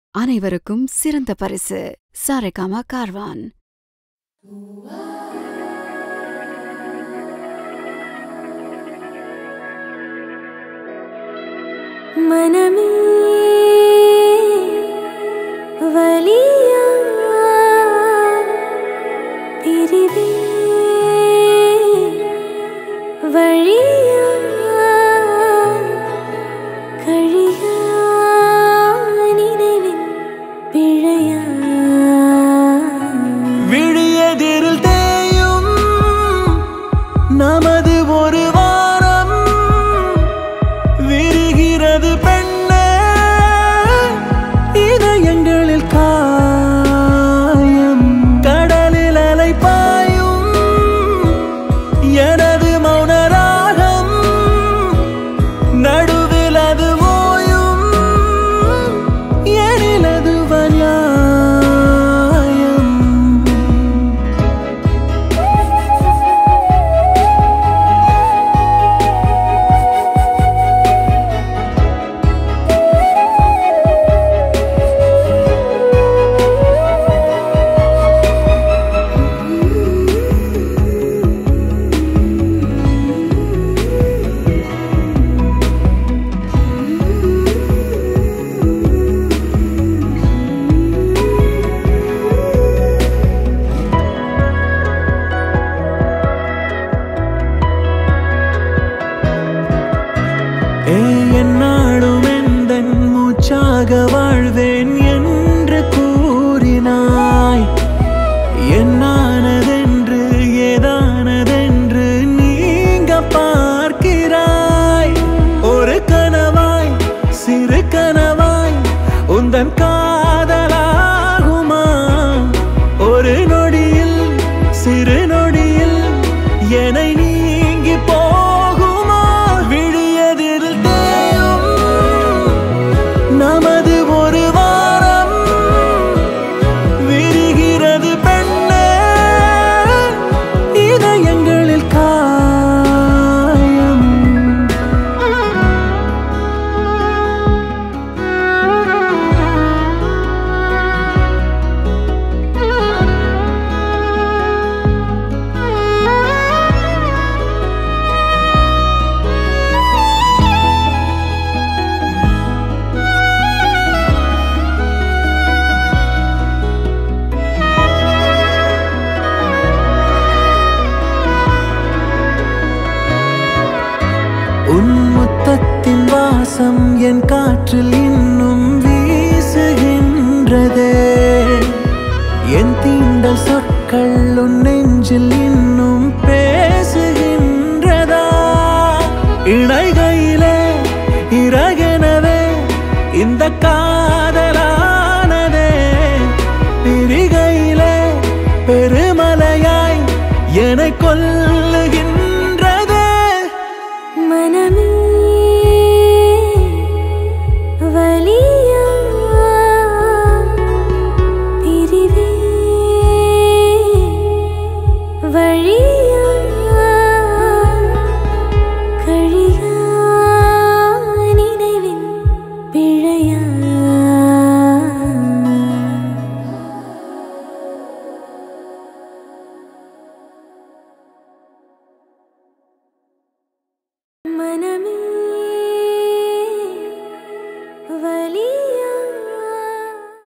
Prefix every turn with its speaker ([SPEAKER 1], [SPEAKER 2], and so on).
[SPEAKER 1] அனைவருக்கும் சிறந்த பரிசு சாரேகாமா கார்வான்
[SPEAKER 2] மனமே வலியா பிரிவே வழியா கழியா நினைவின் பிழையா
[SPEAKER 3] விழியதிரில் தேயும் நமது ஒரு வாரம் விரிகிறது பெண்ணே இதயங்களில் காயம் கடலில் அலை பாயும் எனது மௌன ராகம் நடுவில் அது ஓயும் எனிலது வநியாயம் ஏய், எந்நாளும் எந்தன் மூச்சாக வாழ்வேன் என்று கூறினாய் என்னானதென்று ஏதானதென்று நீங்க பார்க்கிறாய் ஒரு கனவாய் சிறு கனவாய் உந்தன் காதலாகுமா ஒரு நொடியில் சிறு நொடியில் என்னை நீங்கி போகுமா விழியதில் தேயும் நமது ஒரு வாரம் விரிகிறது பெண்ணே இதயங்களில் காயம் உன் முத்தத்தின் வாசம் என் காற்றில் இன்னும்